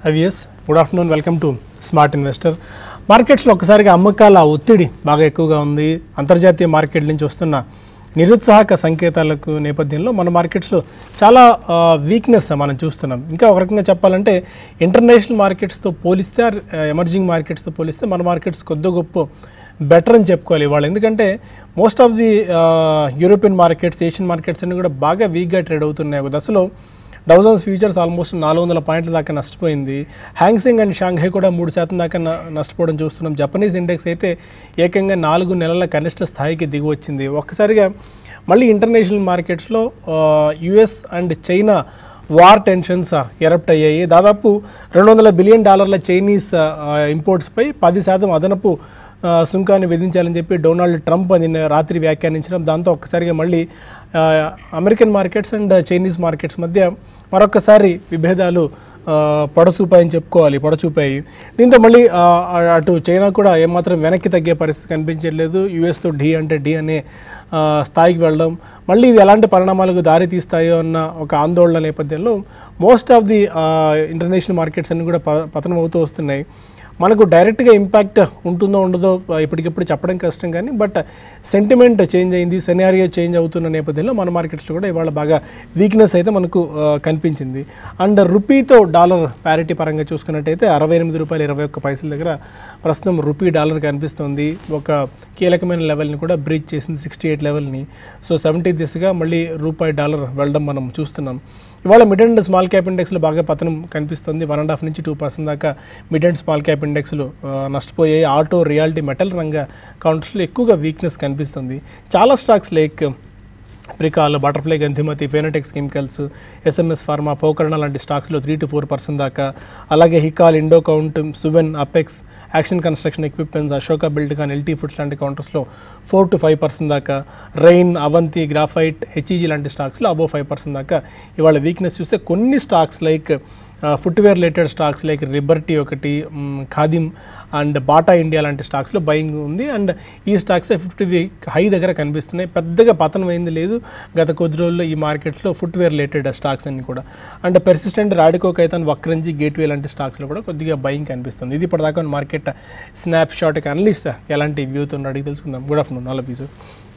IVS good afternoon welcome to smart investor మార్కెట్స్లో ఒక్కసారిగా అమ్మకాల ఒత్తిడి బాగా ఎక్కువగా ఉంది అంతర్జాతీయ మార్కెట్ నుంచి వస్తున్న నిరుత్సాహక సంకేతాలకు నేపథ్యంలో మన మార్కెట్స్లో చాలా వీక్నెస్ మనం చూస్తున్నాం ఇంకా ఒక రకంగా చెప్పాలంటే ఇంటర్నేషనల్ మార్కెట్స్తో పోలిస్తే ఎమర్జింగ్ మార్కెట్స్తో పోలిస్తే మన మార్కెట్స్ కొద్ది గొప్ప బెటర్ అని చెప్పుకోవాలి ఇవాళ ఎందుకంటే most of the European markets Asian markets అన్ని కూడా బాగా వీక్గా ట్రేడ్ అవుతున్నాయి ఒక దశలో డౌజన్స్ ఫ్యూచర్స్ ఆల్మోస్ట్ నాలుగు వందల పాయింట్ల దాకా నష్టపోయింది హ్యాంగ్సింగ్ అండ్ షాంఘై కూడా మూడు శాతం దాకా న- నష్టపోవడం చూస్తున్నాం జపనీస్ ఇండెక్స్ అయితే ఏకంగా నాలుగు నెలల కనిష్ట స్థాయికి దిగి వచ్చింది ఒక్కసారిగా మళ్ళీ ఇంటర్నేషనల్ మార్కెట్స్లో US and China war tensions erupt అయ్యాయి దాదాపు రెండు వందల బిలియన్ డాలర్ల చైనీస్ ఇంపోర్ట్స్పై పది శాతం అదనపు ఆ, సుంకాన్ని విధించాలని చెప్పి డొనాల్డ్ ట్రంప్ నిన్న రాత్రి వ్యాఖ్యానించడం దాంతో ఒక్కసారిగా మళ్ళీ ఆ, American markets and Chinese markets మధ్య మరొకసారి విభేదాలు ఆ, పొడచూపాయని చెప్పుకోవాలి పొడచూపాయి దీంతో మళ్ళీ ఆ, అటు చైనా కూడా ఏమాత్రం వెనక్కి తగ్గే పరిస్థితి కనిపించట్లేదు యూఎస్తో ఢీ అంటే ఢీ అనే ఆ, స్థాయికి వెళ్ళడం మళ్ళీ ఇది ఎలాంటి పరిణామాలకు దారి తీస్తాయో అన్న ఒక ఆందోళన నేపథ్యంలో most of the international markets అన్ని కూడా ప- పతనం అవుతూ వస్తున్నాయి మనకు డైరెక్ట్గా ఇంపాక్ట్ ఉంటుందో ఉండదో ఆ, ఇప్పటికిప్పుడు చెప్పడం కష్టం కానీ బట్ సెంటిమెంట్ చేంజ్ అయింది సెనారియో చేంజ్ అవుతున్న నేపథ్యంలో మన మార్కెట్స్లో కూడా ఇవాళ బాగా వీక్నెస్ అయితే మనకు ఆ, కనిపించింది అండ్ రూపీతో డాలర్ ప్యారిటీ పరంగా చూసుకున్నట్టయితే అరవై ఎనిమిది రూపాయలు ఇరవై ఒక్క పైసల దగ్గర ప్రస్తుతం రూపీ డాలర్ కనిపిస్తుంది ఒక కీలకమైన లెవెల్ని కూడా బ్రీచ్ చేసింది సిక్స్టీ ఎయిట్ లెవెల్ని సో సెవెంటీ దిశగా మళ్ళీ రూపాయి డాలర్ వెళ్ళడం మనం చూస్తున్నాం ఇవాళ మిడ్ అండ్ స్మాల్ క్యాప్ ఇండెక్స్లో బాగా పతనం కనిపిస్తుంది వన్ అండ్ హాఫ్ నుంచి టూ పర్సెంట్ దాకా మిడ్ అండ్ స్మాల్ క్యాప్ ఇండెక్స్లు ఆ, నష్టపోయాయి ఆటో రియాలిటీ మెటల్ రంగ కౌంటర్స్లో ఎక్కువగా వీక్నెస్ కనిపిస్తుంది చాలా stocks like Pricol Butterfly Gandhimathi ఫెనటెక్స్ కెమికల్స్ ఎస్ఎంఎస్ ఫార్మా పోకరణ లాంటి స్టాక్స్లో త్రీ టు ఫోర్ పర్సెంట్ దాకా అలాగే Hikal Indo Count Suven Apex Action Construction Equipments Ashoka Buildcon LT Foods లాంటి కౌంటర్స్లో ఫోర్ టు ఫైవ్ పర్సెంట్ దాకా రైన్ అవంతి గ్రాఫైట్ హెచ్ఈజీ లాంటి స్టాక్స్లో అబోవ్ ఫైవ్ పర్సెంట్ దాకా ఇవాళ వీక్నెస్ చూస్తే కొన్ని stocks like footwear related stocks like Liberty ఒకటి hmm, Khadim and Bata India లాంటి స్టాక్స్లో బయింగ్ ఉంది అండ్ ఈ స్టాక్స్ ఫిఫ్టీ వీక్ హై దగ్గర కనిపిస్తున్నాయి పెద్దగా పతనం అయింది లేదు గత కొద్ది రోజుల్లో ఈ మార్కెట్స్లో ఫుట్వేర్ రిలేటెడ్ స్టాక్స్ అన్ని కూడా and Persistent Radico Khaitan Vakrangee Gateway లాంటి స్టాక్స్లో కూడా కొద్దిగా బయింగ్ కనిపిస్తుంది ఇది ఇప్పటిదాకా మార్కెట్ స్నాప్ షాట్కి అనలిస్ట్ ఎలాంటి వ్యూతో అడిగి తెలుసుకుందాం good afternoon all of you sir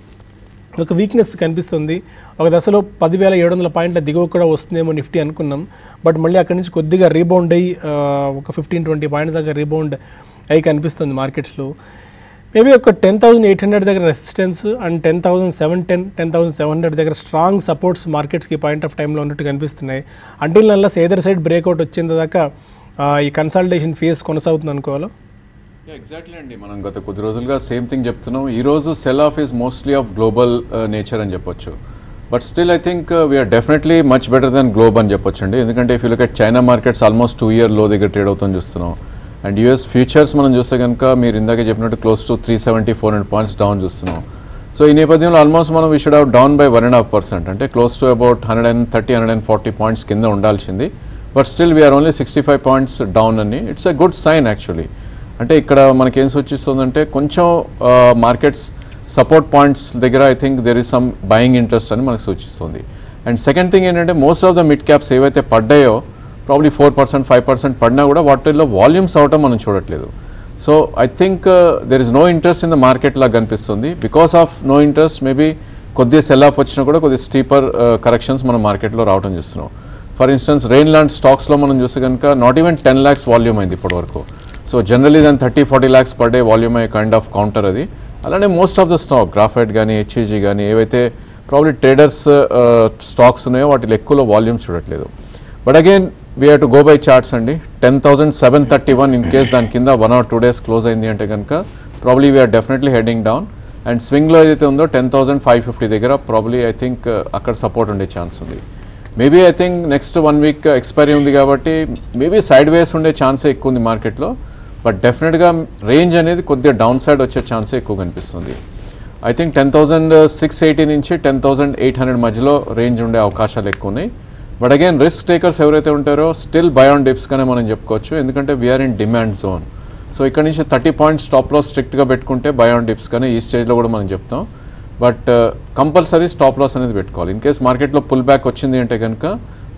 ఒక వీక్నెస్ కనిపిస్తుంది ఒక దశలో పదివేల ఏడు వందల పాయింట్ల దిగువ కూడా వస్తుందేమో నిఫ్టీ అనుకున్నాం బట్ మళ్ళీ అక్కడి నుంచి కొద్దిగా రీబౌండ్ అయ్యి ఆ, ఒక ఫిఫ్టీన్ ట్వంటీ పాయింట్స్ దాకా రీబౌండ్ అయ్యి కనిపిస్తుంది మార్కెట్స్లో మేబీ ఒక టెన్ థౌసండ్ ఎయిట్ హండ్రెడ్ దగ్గర resistance and ten thousand seven ten ten thousand seven hundred దగ్గర స్ట్రాంగ్ సపోర్ట్స్ మార్కెట్స్కి పాయింట్ ఆఫ్ టైంలో ఉన్నట్టు కనిపిస్తున్నాయి అంటిల్ నల్లా ఏదర్ సైడ్ బ్రేక్అవుట్ వచ్చిన దాకా ఆ, ఈ కన్సల్టేషన్ ఫేస్ కొనసాగుతుంది అనుకోవాలా ఎగ్జాక్ట్లీ అండి మనం గత కొద్ది రోజులుగా సేమ్ థింగ్ చెప్తున్నాం ఈ రోజు sell off is mostly of global nature అని చెప్పొచ్చు but still I think we're definitely much better than globe అని చెప్పొచ్చు అండి ఎందుకంటే if you look at China markets almost two year లో దగ్గర ట్రేడ్ అవుతాం చూస్తున్నాం అండ్ యూఎస్ ఫ్యూచర్స్ మనం చూస్తే కనుక మీరు ఇందాక చెప్పినట్టు close to three seventy four hundred points down చూస్తున్నాం సో ఈ నేపథ్యంలో ఆల్మోస్ట్ మనం we should have down by one and half percent అంటే close to about hundred and thirty hundred and forty points కింద ఉండాల్సింది but still we're only sixty five points down అని it's a good sign actually అంటే ఇక్కడ మనకేం సూచిస్తుందంటే కొంచెం markets support points దగ్గర I think there is some buying interest అని మనకు సూచిస్తుంది అండ్ సెకండ్ థింగ్ ఏంటంటే most of the mid caps ఏవైతే పడ్డాయో probably four percent five percent పడినా కూడా వాటిల్లో వాల్యూమ్స్ అవటం మనం చూడట్లేదు so I think there is no interest in the market లాగా కనిపిస్తుంది because of no interest maybe కొద్దిగా సెల్ ఆఫ్ వచ్చినా కూడా కొద్దిగా స్టీపర్ కరెక్షన్స్ మనం మార్కెట్లో రావడం చూస్తున్నాం ఫర్ ఇన్స్టెన్స్ రెయిన్ ల్యాండ్ స్టాక్స్లో మనం చూస్తే కనుక not even ten lakhs volume అయింది ఇప్పటివరకు సో జనరలీ దాని thirty forty lakhs per day volume అయ్యే కైండ్ ఆఫ్ కౌంటర్ అది అలానే most of the stock graphite కానీ హెచ్ఈజీ కానీ ఏవైతే ప్రాబ్లీ ట్రేడర్స్ స్టాక్స్ ఉన్నాయో వాటిలో ఎక్కువలో వాల్యూమ్స్ చూడట్లేదు but again we have to go by charts అండి ten thousand seven thirty one in case దాని కింద one or two days close అయింది అంటే కనుక probably we're definitely heading down and స్వింగ్లో ఏదైతే ఉందో టెన్ థౌసండ్ ఫైవ్ ఫిఫ్టీ దగ్గర ప్రాబ్లీ ఐ థింక్ అక్కడ సపోర్ట్ ఉండే ఛాన్స్ ఉంది maybe I think next one week expiry ఉంది కాబట్టి మేబీ సైడ్ వేస్ ఉండే ఛాన్సే ఎక్కువ ఉంది మార్కెట్లో బట్ డెఫినెట్గా రేంజ్ అనేది కొద్దిగా డౌన్ సైడ్ వచ్చే ఛాన్సే ఎక్కువ కనిపిస్తుంది I think ten thousand six eighty నుంచి టెన్ థౌసండ్ ఎయిట్ హండ్రెడ్ మధ్యలో రేంజ్ ఉండే అవకాశాలు ఎక్కువ ఉన్నాయి బట్ అగైన్ రిస్క్ టేకర్స్ ఎవరైతే ఉంటారో స్టిల్ బై ఆన్ డిప్స్ కానీ మనం చెప్పుకోవచ్చు ఎందుకంటే we're in demand zone so ఇక్కడ నుంచి థర్టీ పాయింట్స్ స్టాప్ లాస్ స్ట్రిక్ట్గా పెట్టుకుంటే బై ఆన్ డిప్స్ కానీ ఈ స్టేజ్లో కూడా మనం చెప్తాం బట్ కంపల్సరీ స్టాప్ లాస్ అనేది పెట్టుకోవాలి ఇన్ కేస్ మార్కెట్లో పుల్ బ్యాక్ వచ్చింది అంటే కనుక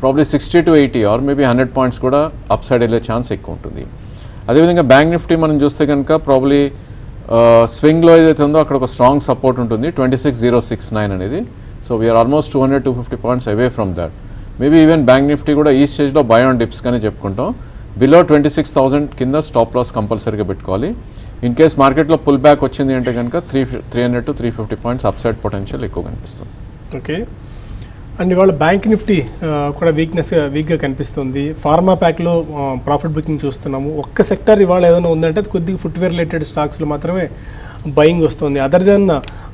probably sixty to eighty or maybe hundred points కూడా అప్ సైడ్ వెళ్ళే ఛాన్స్ ఎక్కువ ఉంటుంది అదేవిధంగా బ్యాంక్ నిఫ్టీ మనం చూస్తే కనుక ప్రాబ్లీ స్వింగ్లో ఏదైతే ఉందో అక్కడ ఒక స్ట్రాంగ్ సపోర్ట్ ఉంటుంది twenty six zero six nine అనేది so we're almost two hundred two fifty points away from that maybe even Bank Nifty కూడా ఈ స్టేజ్లో బై ఆన్ డిప్స్ కానీ చెప్పుకుంటాం బిలో ట్వంటీ సిక్స్ థౌసండ్ కింద స్టాప్ లాస్ కంపల్సరీగా పెట్టుకోవాలి ఇన్ కేస్ మార్కెట్లో పుల్ బ్యాక్ వచ్చింది అంటే కనుక three three hundred to three fifty points up side potential ఎక్కువ కనిపిస్తుంది ఓకే అండ్ ఇవాళ బ్యాంక్ నిఫ్టీ ఆ, కూడా వీక్నెస్ వీక్గా కనిపిస్తుంది ఫార్మా ప్యాక్లో ప్రాఫిట్ బుకింగ్ చూస్తున్నాము ఒక్క సెక్టర్ ఇవాళ ఏదైనా ఉందంటే అది కొద్దిగా ఫుట్వేర్ రిలేటెడ్ స్టాక్స్లో మాత్రమే బయింగ్ వస్తుంది అదర్ దెన్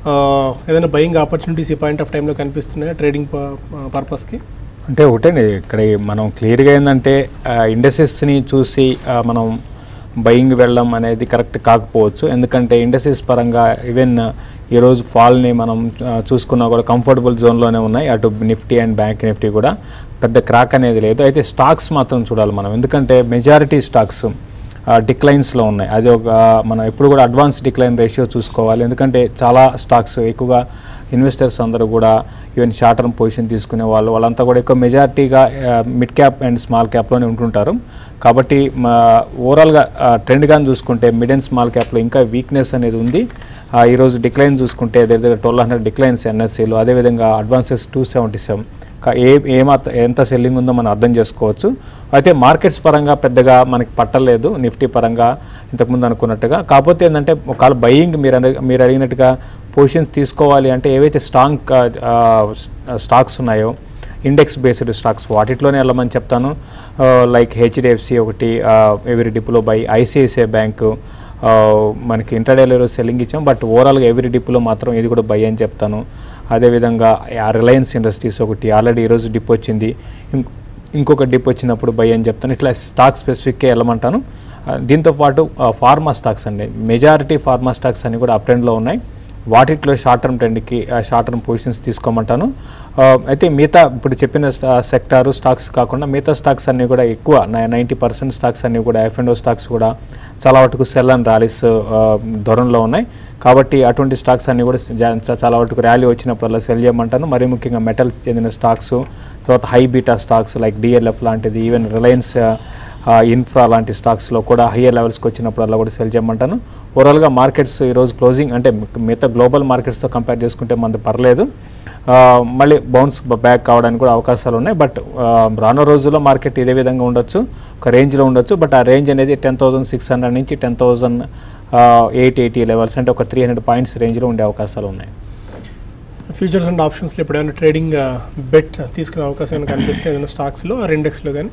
ఏదైనా బయింగ్ ఆపర్చునిటీస్ ఈ పాయింట్ ఆఫ్ టైంలో కనిపిస్తున్నాయా ట్రేడింగ్ పర్పస్కి అంటే ఒకటేండి ఇక్కడ ఈ మనం క్లియర్గా ఏంటంటే ఇండస్ట్రీస్ని చూసి ఆ, మనం బయింగ్ వెళ్ళడం అనేది కరెక్ట్ కాకపోవచ్చు ఎందుకంటే ఇండస్ట్రీస్ పరంగా ఈవెన్ ఈరోజు ఫాల్ని మనం ఆ, చూసుకున్నా కూడా కంఫర్టబుల్ జోన్లోనే ఉన్నాయి అటు నిఫ్టీ అండ్ బ్యాంక్ నిఫ్టీ కూడా పెద్ద క్రాక్ అనేది లేదు అయితే స్టాక్స్ మాత్రం చూడాలి మనం ఎందుకంటే మెజారిటీ స్టాక్స్ డిక్లైన్స్లో ఉన్నాయి అది ఒక మనం ఎప్పుడు కూడా అడ్వాన్స్ డిక్లైన్ రేషియో చూసుకోవాలి ఎందుకంటే చాలా స్టాక్స్ ఎక్కువగా ఇన్వెస్టర్స్ అందరూ కూడా ఈవెన్ షార్ట్ టర్మ్ పొజిషన్ తీసుకునే వాళ్ళు వాళ్ళంతా కూడా ఎక్కువ మెజారిటీగా మిడ్ క్యాప్ అండ్ స్మాల్ క్యాప్లోనే ఉంటుంటారు కాబట్టి మా ఓవరాల్గా ట్రెండ్ కానీ చూసుకుంటే మిడ్ అండ్ స్మాల్ క్యాప్లో ఇంకా వీక్నెస్ అనేది ఉంది ఆ, ఈరోజు డిక్లైన్ చూసుకుంటే దగ్గర ట్వెల్వ్ హండ్రెడ్ డిక్లైన్స్ ఎన్ఎస్సీలు అదేవిధంగా అడ్వాన్సెస్ టూ సెవెంటీ సెవెన్ ఏ ఏమాత్ర ఎంత సెల్లింగ్ ఉందో మనం అర్థం చేసుకోవచ్చు అయితే మార్కెట్స్ పరంగా పెద్దగా మనకి పట్టలేదు నిఫ్టీ పరంగా ఇంతకుముందు అనుకున్నట్టుగా కాకపోతే ఏంటంటే ఒకవేళ బయింగ్ మీరు అడిగి- మీరు అడిగినట్టుగా పొజిషన్స్ తీసుకోవాలి అంటే ఏవైతే స్ట్రాంగ్ స్టాక్స్ ఉన్నాయో ఇండెక్స్ బేస్డ్ స్టాక్స్ వాటిలోనే వెళ్ళమని చెప్తాను లైక్ హెచ్డిఎఫ్సి ఒకటి ఎవరి డిప్లో బై ఐసిఐసిఐ బ్యాంకు ఆ, మనకి ఇంటర్డేలో ఈరోజు సెల్లింగ్ ఇచ్చాం బట్ ఓవరాల్గా ఎవరి డిప్లో మాత్రం ఇది కూడా బై అని చెప్తాను అదేవిధంగా రిలయన్స్ ఇండస్ట్రీస్ ఒకటి ఆల్రెడీ ఈరోజు డిప్ వచ్చింది ఇం- ఇంకొక డిప్ వచ్చినప్పుడు బై అని చెప్తాను ఇట్లా స్టాక్ స్పెసిఫిక్గా వెళ్ళమంటాను ఆ, దీంతో పాటు ఫార్మా స్టాక్స్ అండి మెజారిటీ ఫార్మా స్టాక్స్ అన్ని కూడా అప్ ట్రెండ్లో ఉన్నాయి వాటిట్లో షార్ట్ టర్మ్ ట్రెండ్కి షార్ట్ టర్మ్ పొజిషన్స్ తీసుకోమంటాను ఆ, అయితే మిగతా ఇప్పుడు చెప్పిన సెక్టారు స్టాక్స్ కాకుండా మిగతా స్టాక్స్ అన్నీ కూడా ఎక్కువ నైంటీ పర్సెంట్ స్టాక్స్ అన్నీ కూడా ఎఫ్ అండ్ స్టాక్స్ కూడా చాలా వరకు సెల్ అండ్ ర్యాలీస్ ధోరణిలో ఉన్నాయి కాబట్టి అటువంటి స్టాక్స్ అన్నీ కూడా జా- చాలా వరకు ర్యాలీ వచ్చినప్పుడల్లా సెల్ చేయమంటాను మరీ ముఖ్యంగా మెటల్స్ చెందిన స్టాక్స్ తర్వాత high beta stocks like DLF లాంటిది ఈవెన్ రిలయన్స్ ఇన్ఫ్రా లాంటి స్టాక్స్లో కూడా హయ్యర్ లెవెల్స్కి వచ్చినప్పుడల్లా కూడా సెల్ చేయమంటాను ఓవరాల్గా మార్కెట్స్ ఈరోజు క్లోజింగ్ అంటే మిగతా గ్లోబల్ మార్కెట్స్తో కంపేర్ చేసుకుంటే మనది పర్లేదు ఆ, మళ్ళీ బౌన్స్ బ్యాక్ కావడానికి కూడా అవకాశాలు ఉన్నాయి బట్ రానున్న రోజుల్లో మార్కెట్ ఇదే విధంగా ఉండొచ్చు ఒక రేంజ్లో ఉండొచ్చు బట్ ఆ రేంజ్ అనేది టెన్ థౌసండ్ సిక్స్ హండ్రెడ్ నుంచి ten thousand eight eighty levels అంటే ఒక త్రీ హండ్రెడ్ పాయింట్స్ రేంజ్లో ఉండే అవకాశాలు ఉన్నాయి ఫ్యూచర్స్ అండ్ ఆప్షన్స్లో ఇప్పుడు ఏమైనా ట్రేడింగ్ బెట్ తీసుకునే అవకాశం ఏమైనా కనిపిస్తే ఏదైనా స్టాక్స్లో ఆర్ ఇండెక్స్లో కానీ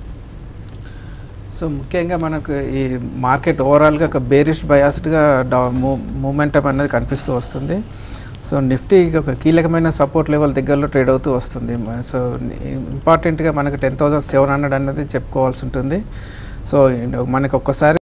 సో ముఖ్యంగా మనకు ఈ మార్కెట్ ఓవరాల్గా ఒక బేరిష్ బయాస్డ్గా డా మూమెంటం అనేది కనిపిస్తూ వస్తుంది సో నిఫ్టీ ఒక కీలకమైన సపోర్ట్ లెవెల్ దగ్గరలో ట్రేడ్ అవుతూ వస్తుంది మ- సో ఇంపార్టెంట్గా మనకు టెన్ థౌసండ్ సెవెన్ హండ్రెడ్ అనేది చెప్పుకోవాల్సి ఉంటుంది సో మనకు ఒక్కసారి